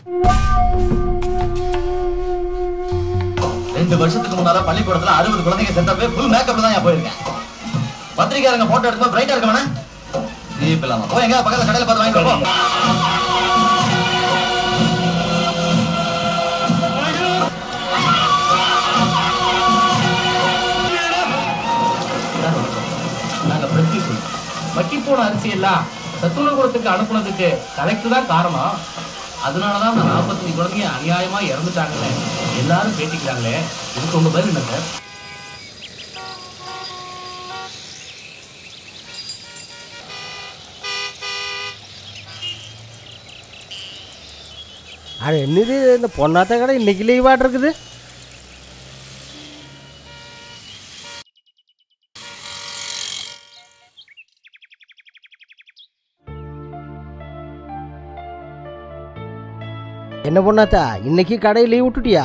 ரெண்டு வருஷத்துக்கு முன்னால பள்ளிக்கூடத்துல அறுபது குழந்தைங்க செத்தப்பே ஃபுல் மேக்கப்ல தான் போயிருக்கேன் பத்திரிக்கையாளங்க போட்டோ எடுக்கும்போது பிரைட்டா இருக்க வேணா ஜீப் இல்லாம போய் எங்க பக்கத்துல கடையில பார்த்து வாங்கிட்டு போ நாங்க பிரத்யூஷ் வட்டி போன அரிசி எல்லாம் சத்துணவுக்கூடத்துக்கு அனுப்புனதுக்கு கலெக்டர் தான் காரணம் அதனாலதான் அந்த நாற்பத்தஞ்சு குழந்தைங்க அநியாயமா இறந்துட்டாங்களே எல்லாரும் பேட்டிக்கிறாங்களே இதுக்கு உங்க பதில் என்ன சார் அது என்னது இந்த பொண்ணாத்த கடை இன்னைக்கு லீவாட் இருக்குது என்ன பொண்ணாத்தா இன்னைக்கு கடை லீவ் விட்டுட்டியா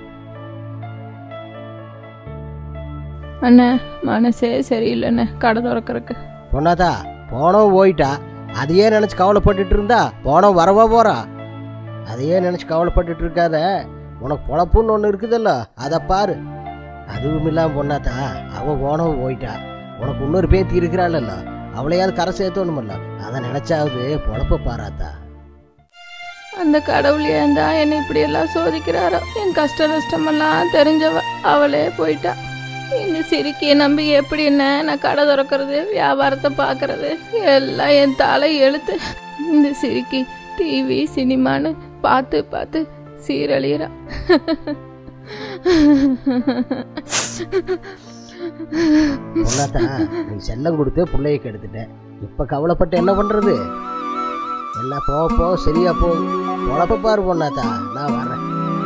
அண்ணே மனசே சரியில்லைண்ணே கடை திறக்கறக்கு பொண்ணாத்தா போனவன் போயிட்டா அதையே நினச்சி கவலைப்பட்டுட்டு இருந்தா போனவன் வரவா போறா அதையே நினச்சி கவலைப்பட்டுட்டு இருக்காத உனக்கு பொழப்புன்னு ஒன்று இருக்குதல்ல அதை பாரு அதுவும் இல்லாமல் பொண்ணாத்தா அவள் போனவன் போயிட்டா உனக்கு இன்னொரு பேத்தி இருக்கிறாள்ல அவளையாவது கரை சேர்த்தோணுமில்ல அதை நினச்சாவது பொழப்ப பாராத்தா அந்த கடவுள் ஏன் தான் என்னை இப்படி எல்லாம் சோதிக்கிறாரோ என் கஷ்ட நஷ்டமெல்லாம் தெரிஞ்சவ அவளே போயிட்டா இந்த சிரிக்கிய நம்பி எப்படி என்ன நான் கடை திறக்கிறது வியாபாரத்தை பார்க்கறது எல்லாம் என் தலை எழுத்து இந்த சிரிக்கி டிவி சினிமான்னு பார்த்து பார்த்து சீரழியறா பொண்ணாத்தா நீ செல்லம் கொடுத்து பிள்ளைய கெடுத்துட்ட இப்போ கவலைப்பட்டு என்ன பண்ணுறது எல்லாம் போக போக சரியா போகுது பொழப்ப பாரு பொண்ணாத்தா நான் வரேன்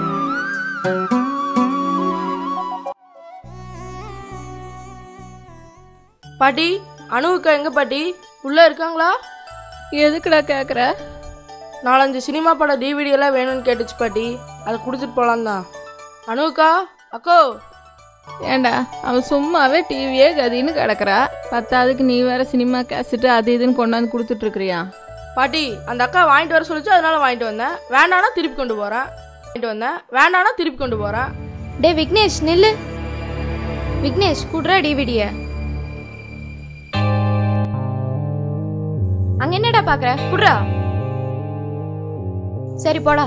பாட்டி அணுவுக்கா எங்க பாட்டி உள்ள இருக்காங்களா எதுக்குடா கேட்குற நாலஞ்சு சினிமா பட டிவிடி எல்லாம் வேணும்னு கேட்டுச்சு பாட்டி அதை கொடுத்துட்டு போலாம் தான் அணுவுக்கா அக்கோ ஏண்டா அவன் சும்மாவே டிவியே கதின்னு கிடக்குறா பத்தாவதுக்கு நீ வேற சினிமா கேசட்டு அது இதுன்னு கொண்டாந்து கொடுத்துட்டு இருக்கிறியா பாட்டி அந்த அக்கா வாங்கிட்டு வர சொல்லிச்சு அதனால வாங்கிட்டு வந்தேன் வேண்டானா திருப்பி கொண்டு போறேன் வாங்கிட்டு வந்தேன் வேண்டானா திருப்பி கொண்டு போறேன் டே விக்னேஷ் நில்லு விக்னேஷ் குட்ரா டிவிடிய அங்க என்னடா பாக்குற குட்ரா சரி போடா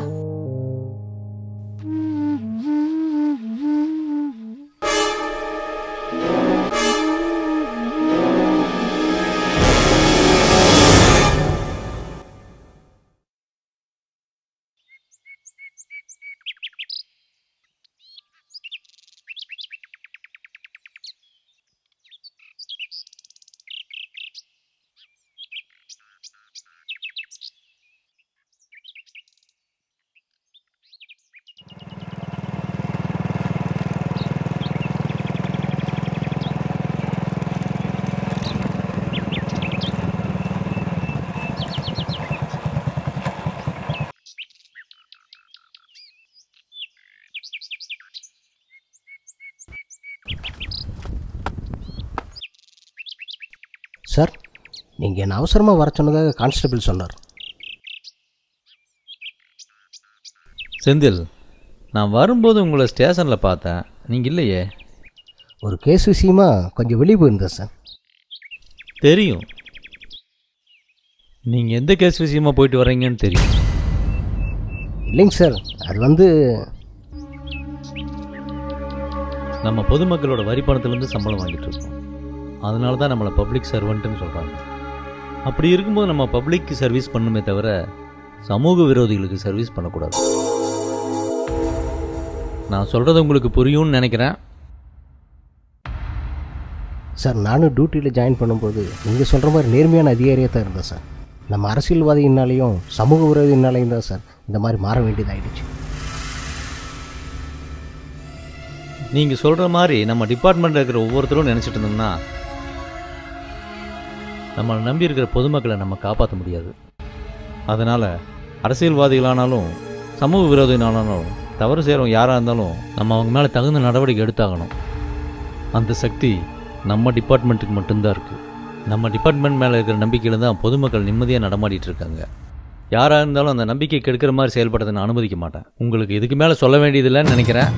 சார் நீங்கள் என்ன அவசரமாக வர சொன்னதாக கான்ஸ்டபிள் சொன்னார் செந்தில் நான் வரும்போது உங்களை ஸ்டேஷனில் பார்த்தேன் நீங்கள் இல்லையே ஒரு கேஸ் விஷயமா கொஞ்சம் வெளியே போயிருந்தேன் சார் தெரியும் நீங்கள் எந்த கேஸ் விஷயமா போயிட்டு வர்றீங்கன்னு தெரியும் இல்லைங்க சார் அது வந்து நம்ம பொதுமக்களோட வரி பணத்துலேருந்து சம்பளம் வாங்கிட்டு இருக்கோம் அதனால தான் நம்மளை பப்ளிக் சர்வெண்ட்டுன்னு சொல்கிறாங்க அப்படி இருக்கும்போது நம்ம பப்ளிக்கு சர்வீஸ் பண்ணுமே தவிர சமூக விரோதிகளுக்கு சர்வீஸ் பண்ணக்கூடாது நான் சொல்கிறது உங்களுக்கு புரியும்னு நினைக்கிறேன் சார் நானும் டியூட்டியில் ஜாயின் பண்ணும்போது நீங்கள் சொல்கிற மாதிரி நேர்மையான அதிகாரியாக தான் இருந்தேன் சார் நம்ம அரசியல்வாதியினாலையும் சமூக விரோதியினாலையும் தான் சார் இந்த மாதிரி மாற வேண்டியதாயிடுச்சு நீங்கள் சொல்கிற மாதிரி நம்ம டிபார்ட்மெண்ட்டில் இருக்கிற ஒவ்வொருத்தரும் நினச்சிட்டு இருந்தோம்னா நம்மளை நம்பி இருக்கிற பொதுமக்களை நம்ம காப்பாற்ற முடியாது அதனால் அரசியல்வாதிகளானாலும் சமூக விரோதிகளானாலும் தவறு செய்கிறவங்க யாராக இருந்தாலும் நம்ம அவங்க மேலே தகுந்த நடவடிக்கை எடுத்தாகணும் அந்த சக்தி நம்ம டிபார்ட்மெண்ட்டுக்கு மட்டும்தான் இருக்குது நம்ம டிபார்ட்மெண்ட் மேலே இருக்கிற நம்பிக்கையில் தான் பொதுமக்கள் நிம்மதியாக நடமாடிட்டு இருக்காங்க யாராக இருந்தாலும் அந்த நம்பிக்கை கெடுக்கிற மாதிரி செயல்படுறதை நான் அனுமதிக்க மாட்டேன் உங்களுக்கு இதுக்கு மேலே சொல்ல வேண்டியதில்லைன்னு நினைக்கிறேன்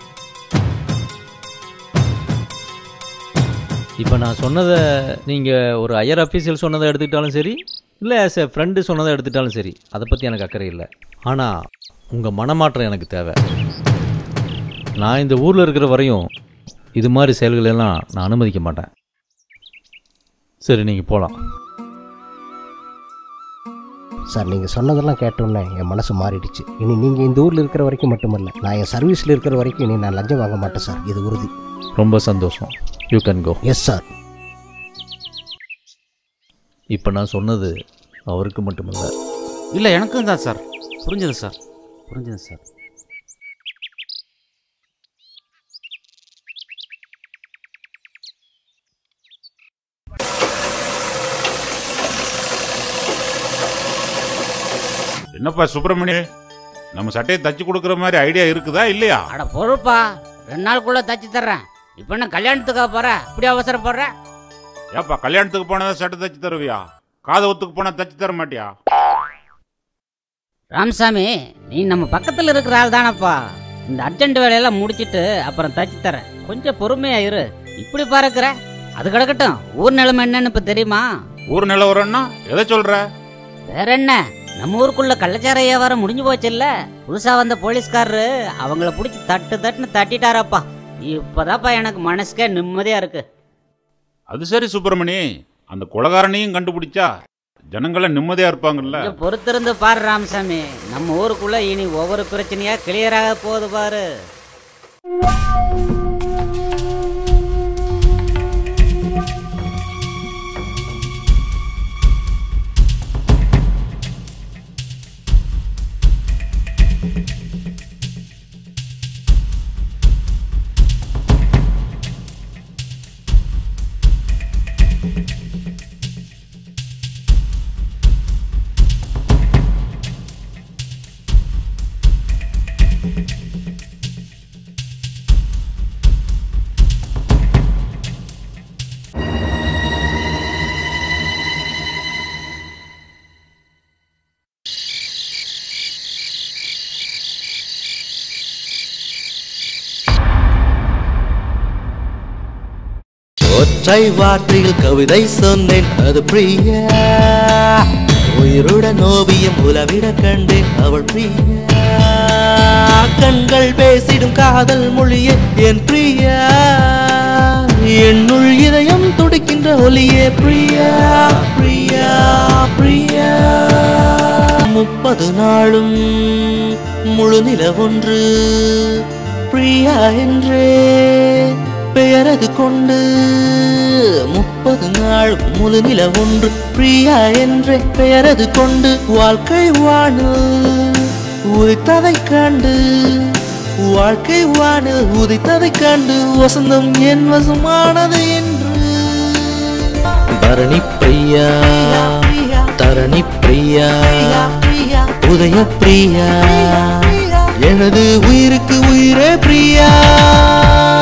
இப்போ நான் சொன்னதை நீங்கள் ஒரு ஐயர் அஃபீஷியல் சொன்னதை எடுத்துக்கிட்டாலும் சரி இல்லை ஆஸ் எ ஃப்ரெண்டு சொன்னதை எடுத்துக்கிட்டாலும் சரி அதை பற்றி எனக்கு அக்கறை இல்லை ஆனால் உங்கள் மனமாற்றம் எனக்கு தேவை நான் இந்த ஊரில் இருக்கிற வரையும் இது மாதிரி செயல்கள் எல்லாம் நான் அனுமதிக்க மாட்டேன் சரி நீங்கள் போகலாம் சார் நீங்கள் சொன்னதெல்லாம் கேட்டோன்னே என் மனசு மாறிடுச்சு இனி நீங்கள் இந்த ஊரில் இருக்கிற வரைக்கும் மட்டுமல்ல நான் என் சர்வீஸில் இருக்கிற வரைக்கும் இனி நான் லஞ்சம் வாங்க மாட்டேன் சார் இது உறுதி ரொம்ப சந்தோஷம் you can go yes sir இப்போ நான் சொன்னது அவருக்கு மட்டுமல்ல இல்லை எனக்கும் தான் சார் புரிஞ்சது சார் புரிஞ்சது சார் என்னப்பா சுப்பிரமணி நம்ம சட்டையை தச்சு கொடுக்குற மாதிரி ஐடியா இருக்குதா இல்லையா அட பொறுப்பா ரெண்டு நாளுக்குள்ள தச்சு தர்றேன் இப்போ என்ன கல்யாணத்துக்காக போற இப்படி அவசரப்படுற ஏப்பா கல்யாணத்துக்கு போனதா சட்டை தச்சு தருவியா காதவத்துக்கு போனா தச்சு தர மாட்டியா ராமசாமி நீ நம்ம பக்கத்துல இருக்கிற ஆள் தானப்பா இந்த அர்ஜென்ட் வேலையெல்லாம் முடிச்சிட்டு அப்புறம் தச்சு தரேன் கொஞ்சம் பொறுமையா இரு இப்படி பாருக்கிற அது கிடக்கட்டும் ஊர் நிலைமை என்னன்னு இப்ப தெரியுமா ஊர் நிலவரம்னா எதை சொல்ற வேற என்ன நம்ம ஊருக்குள்ள கள்ளச்சார வியாபாரம் முடிஞ்சு போச்சுல்ல புதுசா வந்த போலீஸ்காரரு அவங்கள பிடிச்சி தட்டு தட்டுன்னு தட்டிட்டாரப்பா இப்பதாப்பா எனக்கு மனசுக்கே நிம்மதியா இருக்கு அது சரி சுப்பிரமணி அந்த கொலகாரனையும் கண்டுபிடிச்சா ஜனங்கள்லாம் நிம்மதியா இருப்பாங்கல்ல கொஞ்சம் பொறுத்திருந்து பாரு ராமசாமி நம்ம ஊருக்குள்ள இனி ஒவ்வொரு பிரச்சனையா கிளியராக போகுது பாரு ஒற்றை வார்த்தையில் கவிதை சொன்னேன் அது பிரியா உயிருடன் ஓவியம் உலவிட கண்டேன் அவள் பிரியா கண்கள் பேசிடும் காதல் மொழியே என் பிரியா என்னுள் இதயம் துடிக்கின்ற ஒலியே பிரியா பிரியா பிரியா முப்பது நாளும் முழு நிலவொன்று பிரியா என்றே பெயரது கொண்டு முப்பது நாள் முழு நில ஒன்று பிரியா என்ற பெயரது கொண்டு வாழ்க்கை வானில் உதித்ததை கண்டு வாழ்க்கை வானில் உதித்ததை கண்டு வசந்தம் என் வசமானது என்று பரணி பிரியா தரணி பிரியா உதய பிரியா எனது உயிருக்கு உயிரே பிரியா